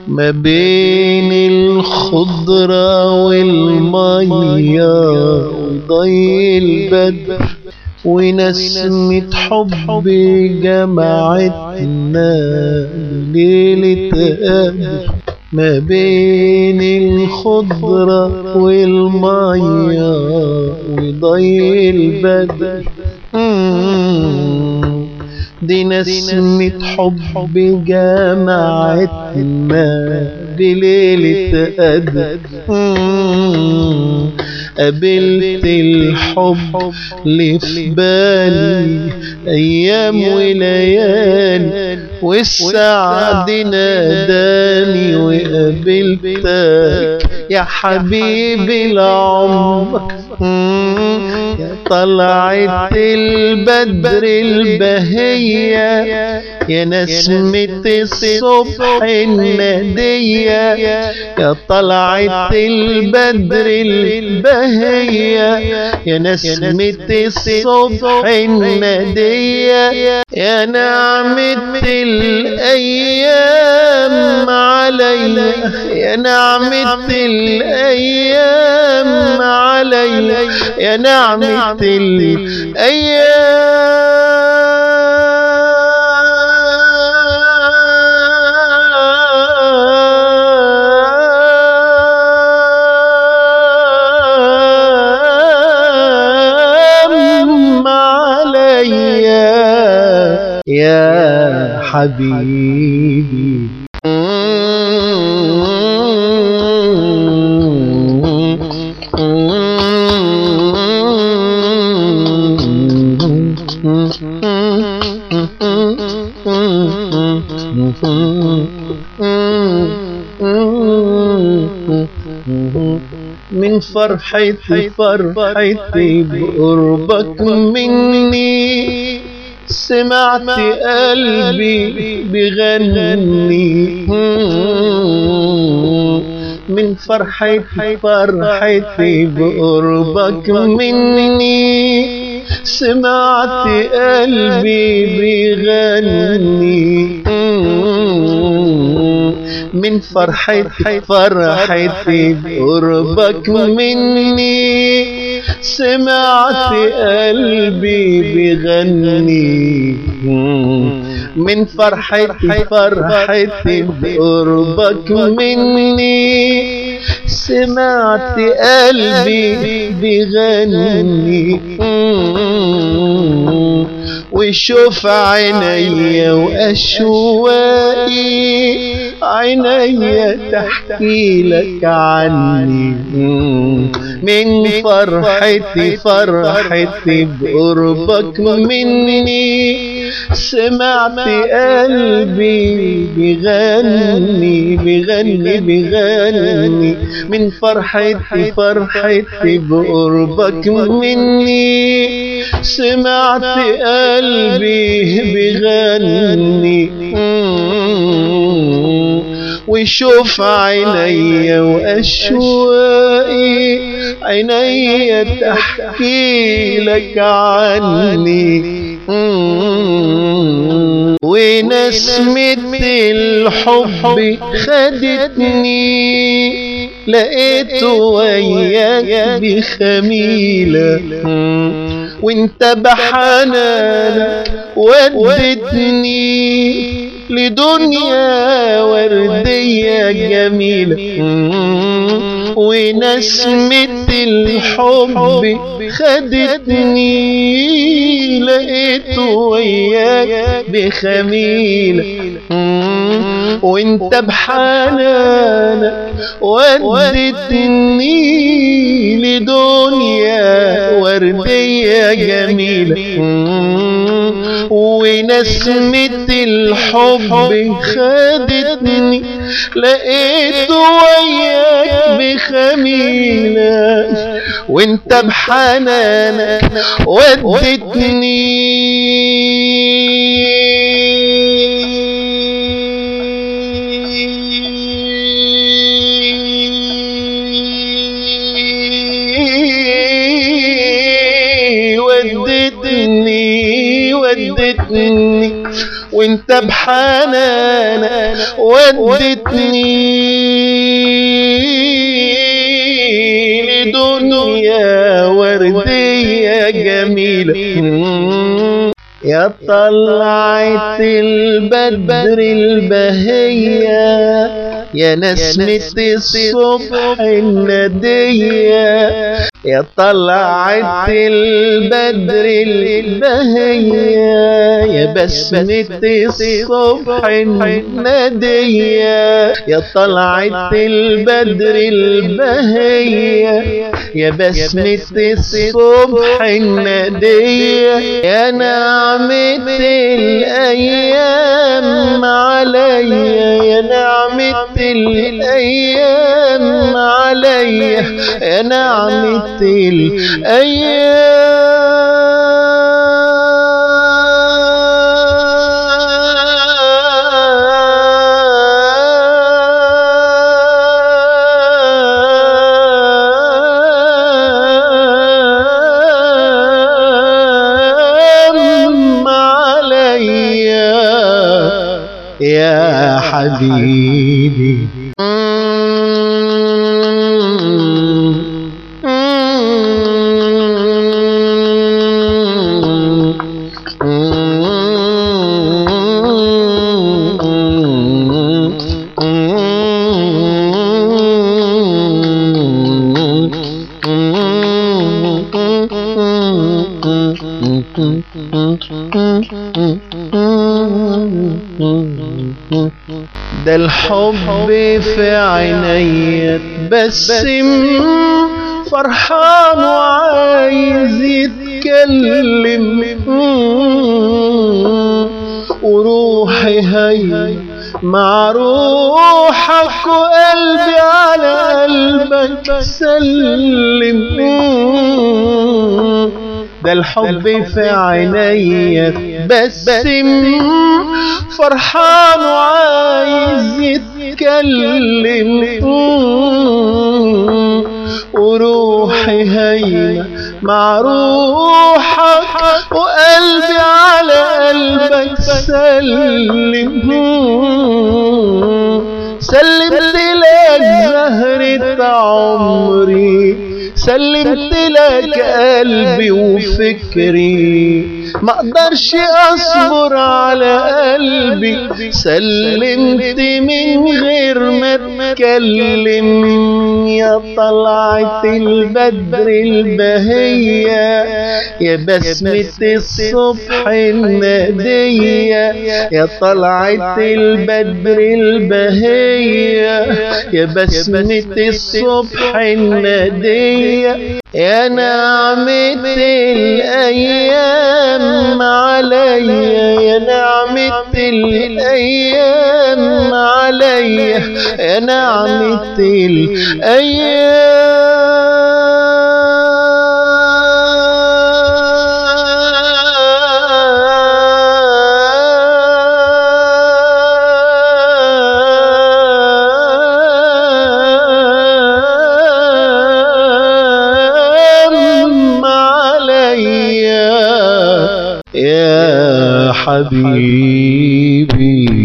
ما بين الخضرة والمية وضي البدر ونسمة حب جمعتنا ليلة قدر ما بين الخضرة والمية وضي البدر مم. دي نسمة حب جمعتنا بليلة قدر مم. قابلت الحب اللي في بالي ايام وليالي والسعد ناداني وقابلتك يا حبيبي العمر يا طلعت البدر البهية يا نسمة الصبح النادية يا طلعت البدر البهية يا نسمة الصبح النادية يا نعمة الأيام علي يا نعمة الأيام علي يا نعمة الأيام علي يا حبيبي من فرحتي فرحتي بقربك مني سمعت قلبي بغني من فرحتي فرحتي بقربك مني سمعت قلبي بغني من فرحتي فرحتي بقربك مني سمعت قلبي بغني من فرحتي فرحتي بقربك مني سمعت قلبي بغني وشوف عيني وأشواقي عيني تحكي لك عني من فرحتي فرحتي بقربك مني سمعت قلبي بغني بغني بغني من فرحتي فرحتي بقربك مني سمعت قلبي بغني وشوف عيني وأشواقي عيني تحكي لك عني ونسمة الحب خدتني لقيت وياك بخميلة وانت بحنانك ودتني لدنيا وردية جميلة ونسمة الحب خدتني لقيت وياك بخميلة وانت بحنانك ودتني لدنيا وردية جميلة ونسمة الحب خدتني لقيت وياك بخميلة وانت بحنانك ودتني ودتني ودتني وانت بحنانك ودتني لدنيا وردية جميلة يا طلعت البدر البهية يا نسمة الصبح الندية يا طلعت البدر البهية يا بسمة الصبح الندية يا طلعت البدر البهية يا بسمة الصبح الندية يا نعمة الأيام عليا يا نعمة الأيام عليا يا نعمة الأيام عليا يا حبيبي ده الحب في عيني تبسم فرحان وعايز يتكلم وروحي هي مع روحك وقلبي على قلبك سلم ده الحب في عيني تبسم فرحان وعايز يتكلم وروحي هينة مع روحك وقلبي على قلبك سلم سلمت لك زهرة عمري سلمت لك قلبي وفكري ما اقدرش اصبر على قلبي سلمت من غير ما اتكلم يا طلعت البدر البهية يا بسمة الصبح النادية يا طلعت البدر البهية يا بسمة الصبح النادية يا نعمة الأيام عليا يا نعمة الأيام عليا يا نعمة الأيام عليا يا حبيبي